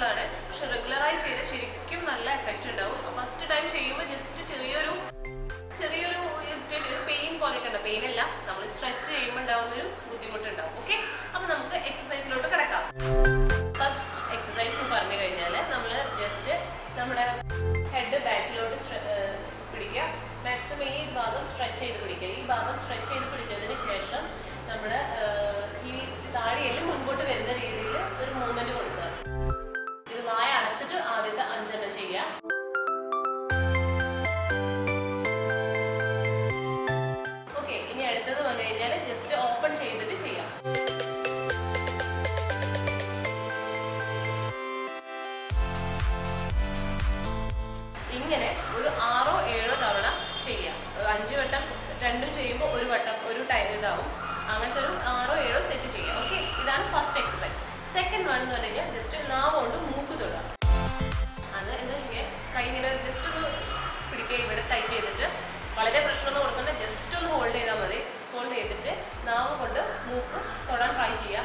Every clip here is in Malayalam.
സിമ്പിളാണ് പക്ഷെ റെഗുലറായി ചെയ്താൽ ശരിക്കും നല്ല എഫക്റ്റ് ഉണ്ടാവും ഫസ്റ്റ് ടൈം ചെയ്യുമ്പോൾ ജസ്റ്റ് ചെറിയൊരു ചെറിയൊരു ഇറിറ്റേഷൻ ഒരു പെയിൻ പോലെയൊക്കെ ഉണ്ട് പെയിൻ അല്ല നമ്മൾ സ്ട്രെച്ച് ചെയ്യുമ്പോൾ ഉണ്ടാവുന്ന ഒരു ബുദ്ധിമുട്ടുണ്ടാവും ഓക്കെ അപ്പോൾ നമുക്ക് എക്സസൈസിലോട്ട് കിടക്കാം ഫസ്റ്റ് എക്സസൈസ് എന്ന് പറഞ്ഞു കഴിഞ്ഞാൽ നമ്മൾ ജസ്റ്റ് നമ്മുടെ ഹെഡ് ബാക്കിലോട്ട് പിടിക്കുക മാക്സിമം ഈ ഭാഗം സ്ട്രെച്ച് ചെയ്ത് പിടിക്കുക ഈ ഭാഗം സ്ട്രെച്ച് ചെയ്ത് പിടിച്ചതിന് ശേഷം നമ്മുടെ ഈ താടിയെല്ലാം മുൻപോട്ട് വരുന്ന രീതിയിൽ ഒരു മൂവ്മെന്റ് കൊടുക്കുക ഇത് വായ അടച്ചിട്ട് ആദ്യത്തെ അഞ്ചെണ്ണം ചെയ്യുക ഓക്കെ ഇനി അടുത്തത് വന്നു കഴിഞ്ഞാൽ ജസ്റ്റ് ഓപ്പൺ ചെയ്തിട്ട് ചെയ്യാം ഇങ്ങനെ ഒരു ആറോ ഏഴോ തവണ ചെയ്യാം അഞ്ച് വട്ടം രണ്ടും ചെയ്യുമ്പോൾ ഒരു വട്ടം ഒരു ടൈം ഇതാവും അങ്ങനത്തെ ഒരു ആറോ ഏഴോ സെറ്റ് ചെയ്യാം ഓക്കെ ഇതാണ് ഫസ്റ്റ് എക്സസൈസ് സെക്കൻഡ് വൺ എന്ന് പറഞ്ഞു കഴിഞ്ഞാൽ ജസ്റ്റ് നാവ് കൊണ്ട് മൂക്ക് തൊടുക അത് എന്ന് വെച്ചാൽ കൈ ഇങ്ങനെ ജസ്റ്റ് ഒന്ന് പിടിക്കുക ഇവിടെ ടൈറ്റ് ചെയ്തിട്ട് വളരെ പ്രശ്നമൊന്നും കൊടുക്കണ്ട ജസ്റ്റ് ഒന്ന് ഹോൾഡ് ചെയ്താൽ മതി ഹോൾഡ് ചെയ്തിട്ട് നാവ് കൊണ്ട് മൂക്ക് തൊടാൻ ട്രൈ ചെയ്യുക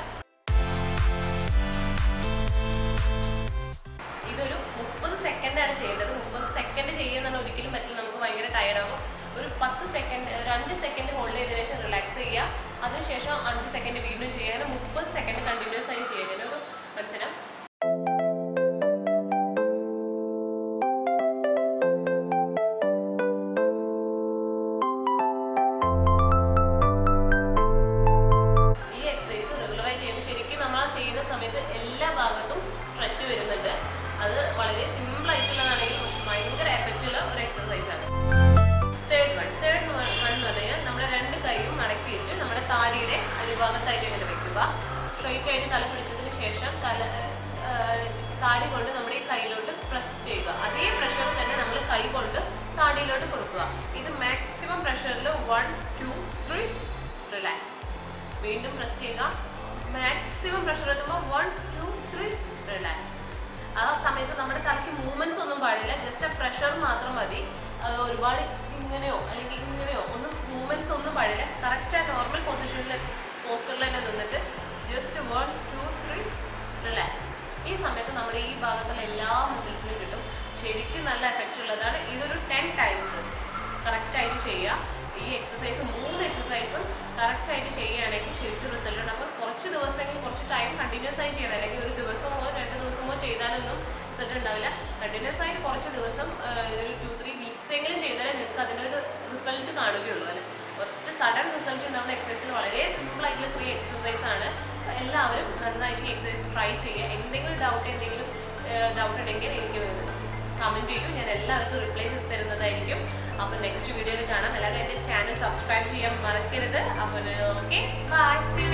ഇതൊരു മുപ്പത് സെക്കൻഡാണ് ചെയ്യുന്നത് മുപ്പത് സെക്കൻഡ് ചെയ്യുന്ന ഒരിക്കലും പറ്റില്ല നമുക്ക് ഭയങ്കര ടയർഡ് ആകും ഒരു പത്ത് സെക്കൻഡ് ഒരു അഞ്ച് സെക്കൻഡ് ഹോൾഡ് ചെയ്തതിനു ശേഷം റിലാക്സ് ചെയ്യുക അതിനുശേഷം അഞ്ച് സെക്കൻഡ് വീണ്ടും ചെയ്യുക അങ്ങനെ മുപ്പത് സെക്കൻഡ് കണ്ടിന്യൂസ് ആയി ചെയ്യുക ഇതിനൊരു മനസ്സിലാവും ഈ എക്സസൈസ് റെഗുലറായി ചെയ്യുമ്പോൾ ശരിക്കും നമ്മൾ ആ ചെയ്യുന്ന സമയത്ത് എല്ലാ ഭാഗത്തും സ്ട്രെച്ച് വരുന്നുണ്ട് അത് വളരെ സിമ്പിൾ ആയിട്ടുള്ളതാണെങ്കിൽ പക്ഷെ ഭയങ്കര എഫക്റ്റ് ഉള്ള ഒരു എക്സസൈസ് ആണ് തേർഡ് വൺ തേർഡ് വൺ എന്ന് പറഞ്ഞാൽ നമ്മുടെ രണ്ട് കൈയും മടക്കി വെച്ച് നമ്മുടെ താടിയുടെ അടിഭാഗത്തായിട്ട് ഇങ്ങനെ വെക്കുക സ്ട്രെയിറ്റ് ആയിട്ട് തല പിടിച്ചതിന് ശേഷം തല ആ, താടി കൊണ്ട് നമ്മുടെ ഈ കൈയിലോട്ട് പ്രസ് ചെയ്യുക അതേ പ്രഷർ തന്നെ നമ്മൾ കൈ കൊണ്ട് താടിയിലോട്ട് കൊടുക്കുക ഇത് മാക്സിമം പ്രഷറിൽ വൺ ടു ത്രീ റിലാക്സ് വീണ്ടും പ്രസ് ചെയ്യുക മാക്സിമം പ്രഷർ എത്തുമ്പോൾ വൺ ടു ത്രീ റിലാക്സ് ആ സമയത്ത് നമ്മുടെ തലയ്ക്ക് മൂവ്മെന്റ്സ് ഒന്നും പാടില്ല ജസ്റ്റ് ആ പ്രഷർ മാത്രം മതി അത് ഒരുപാട് ഇങ്ങനെയോ അല്ലെങ്കിൽ ഇങ്ങനെയോ ഒന്നും മൂവ്മെന്റ്സ് ഒന്നും പാടില്ല കറക്റ്റ് ആ നോർമൽ പൊസിഷനിൽ പോസ്റ്ററിൽ തന്നെ നിന്നിട്ട് just one two three relax ഈ സമയത്ത് നമ്മുടെ ഈ ഭാഗത്തുള്ള എല്ലാ മസിൽസിനും കിട്ടും ശരിക്കും നല്ല എഫക്റ്റ് ഉള്ളതാണ് ഇതൊരു ടെൻ ടൈംസ് കറക്റ്റായിട്ട് ചെയ്യുക ഈ എക്സസൈസ് മൂന്ന് എക്സസൈസും കറക്റ്റായിട്ട് ചെയ്യുകയാണെങ്കിൽ ശരിക്കും റിസൾട്ട് ഉണ്ട് അപ്പോൾ കുറച്ച് ദിവസമെങ്കിൽ കുറച്ച് ടൈം കണ്ടിന്യൂസ് ആയി ചെയ്യണം അല്ലെങ്കിൽ ഒരു ദിവസമോ രണ്ട് ദിവസമോ ചെയ്താലൊന്നും റിസൾട്ട് ഉണ്ടാവില്ല കണ്ടിന്യൂസ് ആയിട്ട് കുറച്ച് ദിവസം ആ, ഒരു ടു ത്രീ വീക്സ് എങ്കിലും ചെയ്താലേ നിങ്ങൾക്ക് അതിനൊരു റിസൾട്ട് കാണുകയുള്ളൂ അല്ലെ ഒറ്റ സഡൻ റിസൾട്ട് ഉണ്ടാകുന്ന എക്സസൈസിൽ വളരെ സിമ്പിൾ ആയിട്ടുള്ള ത്രീ എക്സസൈസ് ആണ് അപ്പോൾ എല്ലാവരും നന്നായിട്ട് ഈ എക്സസൈസ് ട്രൈ ചെയ്യുക എന്തെങ്കിലും ഡൗട്ട് എന്തെങ്കിലും ഡൗട്ട് ഉണ്ടെങ്കിൽ എനിക്ക് കമൻറ്റ് ചെയ്യും ഞാൻ എല്ലാവർക്കും റിപ്ലൈ തരുന്നതായിരിക്കും അപ്പോൾ നെക്സ്റ്റ് വീഡിയോയിൽ കാണാം എല്ലാവരും എൻ്റെ ചാനൽ സബ്സ്ക്രൈബ് ചെയ്യാൻ മറക്കരുത് അപ്പോൾ ഓക്കെ ബൈ സി